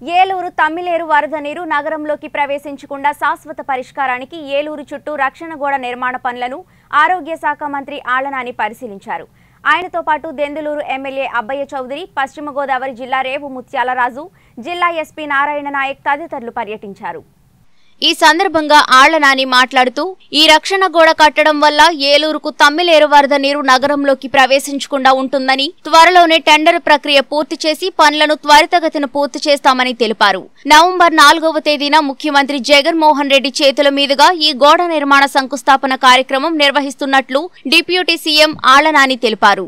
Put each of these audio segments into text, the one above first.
ఏలూరు తమ్మిలేరు వరద నీరు నగరంలోకి ప్రవేశించకుండా శాశ్వత పరిష్కారానికి ఏలూరు చుట్టూ రక్షణ గోడ నిర్మాణ పనులను ఆరోగ్య శాఖ మంత్రి ఆళ్లనాని పరిశీలించారు ఆయనతో పాటు దెందులూరు ఎమ్మెల్యే అబ్బయ్య చౌదరి పశ్చిమ గోదావరి జిల్లా రేవు ముత్యాలరాజు జిల్లా ఎస్పీ నారాయణ నాయక్ తదితరులు పర్యటించారు ఈ సందర్భంగా ఆళ్లనాని మాట్లాడుతూ ఈ రక్షణ గోడ కట్టడం వల్ల ఏలూరుకు తమ్మిలేరు వరద నీరు నగరంలోకి ప్రవేశించకుండా ఉంటుందని త్వరలోనే టెండర్ ప్రక్రియ పూర్తి చేసి పనులను త్వరితగతిన పూర్తి చేస్తామని తెలిపారు నవంబర్ నాలుగవ తేదీన ముఖ్యమంత్రి జగన్మోహన్ రెడ్డి చేతుల మీదుగా ఈ గోడ నిర్మాణ శంకుస్థాపన కార్యక్రమం నిర్వహిస్తున్నట్లు డిప్యూటీ సీఎం ఆళ్లనాని తెలిపారు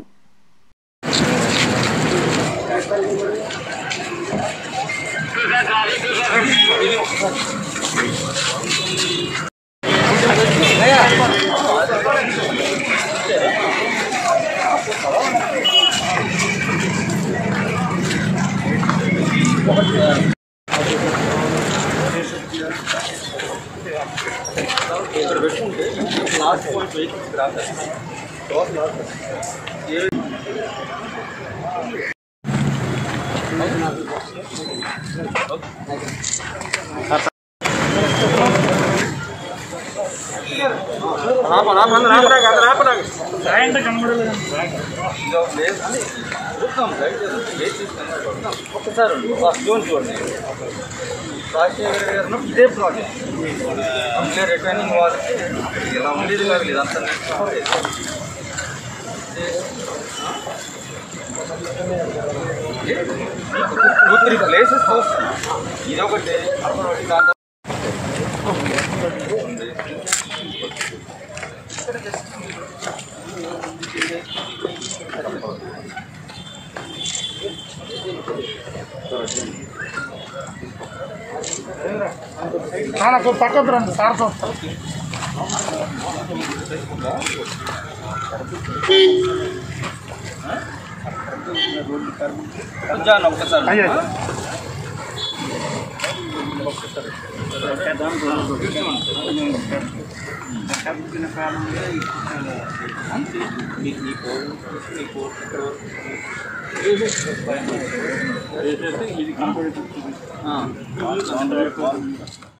ఒక్కసారి జోన్ చూడండి రాజశేఖర్ గారు ఇదే ప్రాజెక్ట్ కంప్లీట్ రిటర్నింగ్ వాళ్ళకి ఇలా ఉండేది కాదు ఇదంతా టూ త్రీ ప్లేసెస్ చూస్తాం ఇదొకటి దాంతో ఉంది. నాకు పక్కకు రండి సార్ చూస్తా జాన్ ఒక్కసారి అయ్యో ఆ.